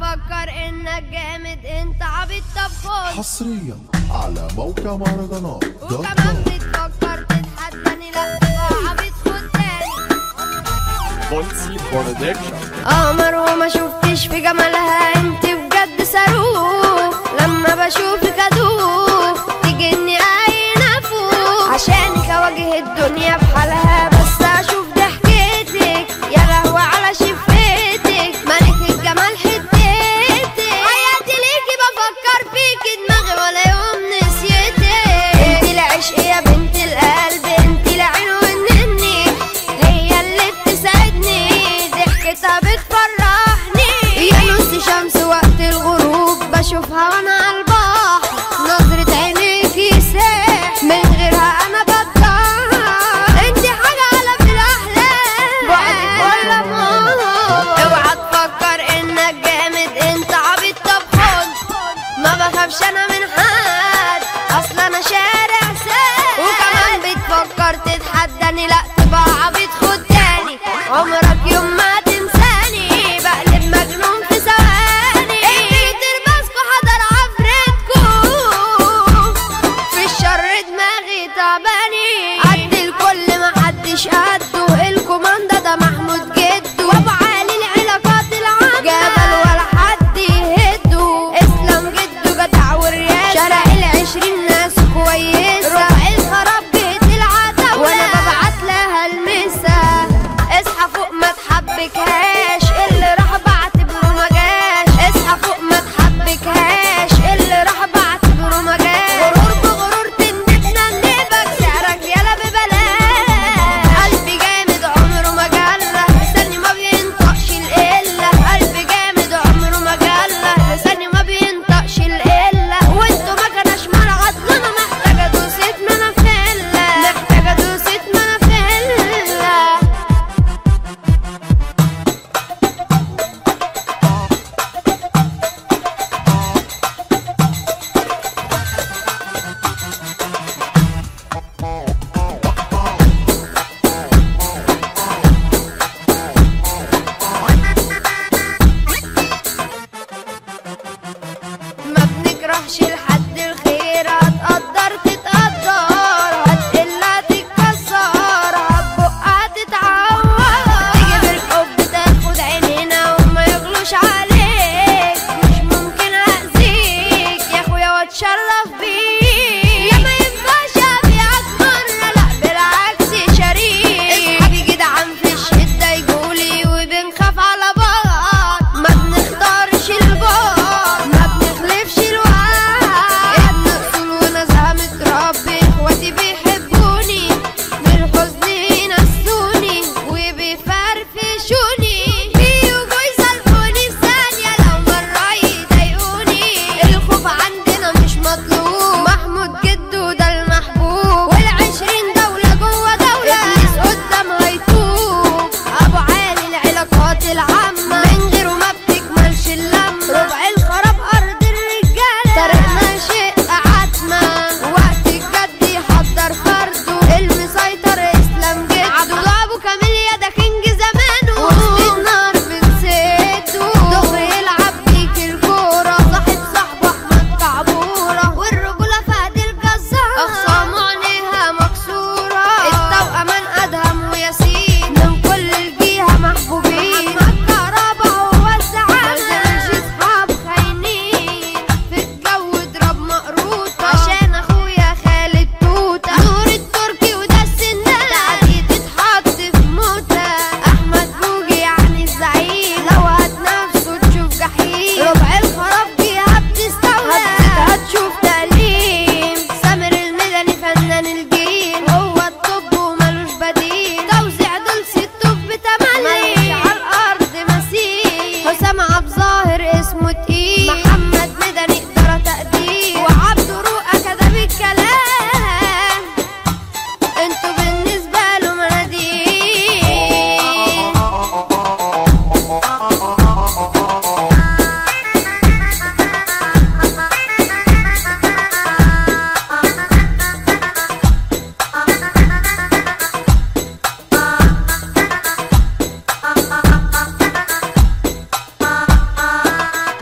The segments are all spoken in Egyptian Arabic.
تفكر انك جامد انت عبيط طب خد حصريا على موقع مهرجانات دوت وكمان كوم بتفكر تتحداني لا تبقى عبيط خد تاني بولسي برودكشن قمر وما شفتش في جمالها انت بجد صاروخ لما بشوفك ادوخ تجني اي نفوخ عشانك اواجه الدنيا بحالها بس اشوف ضحكتك يا لهوي على شفتك ملك الجمال حتتك حياتي ليكي بفكر فيكي دماغي ولا يوم نسيتك انت العشق يا بنت القلب انت العين والنني هي اللي بتسعدني ضحكتها بتفرحني يا نص شمس وقت الغروب بشوفها وانا على البحر نظرة عينيك يساح من غيرها انا بضحك انت حاجة على في الاحلام بعدك ولا موت اوعى تفكر انك جامد انت عبيط طب خد ما بخافش انا من حد اصل انا شارع ساد وكمان بتفكر تتحداني لا تبقى عبيط خد تاني عمرك يوم ما تنساني بقلب مجنون في ثواني تربسكوا حضر عفرتكوا في الشر دماغي تعباني قد الكل ما حدش قده الكوماندا ده محمود جدو وابو علي العلاقات العامة جبل ولا حد يهده اسلام جدو جدع والرياسة شارع العشرين ناس كويسة ربع الخراب بيت العتاولة وانا ببعت لها المسا اصحى فوق ما تحبك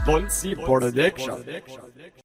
بولسي برودكشن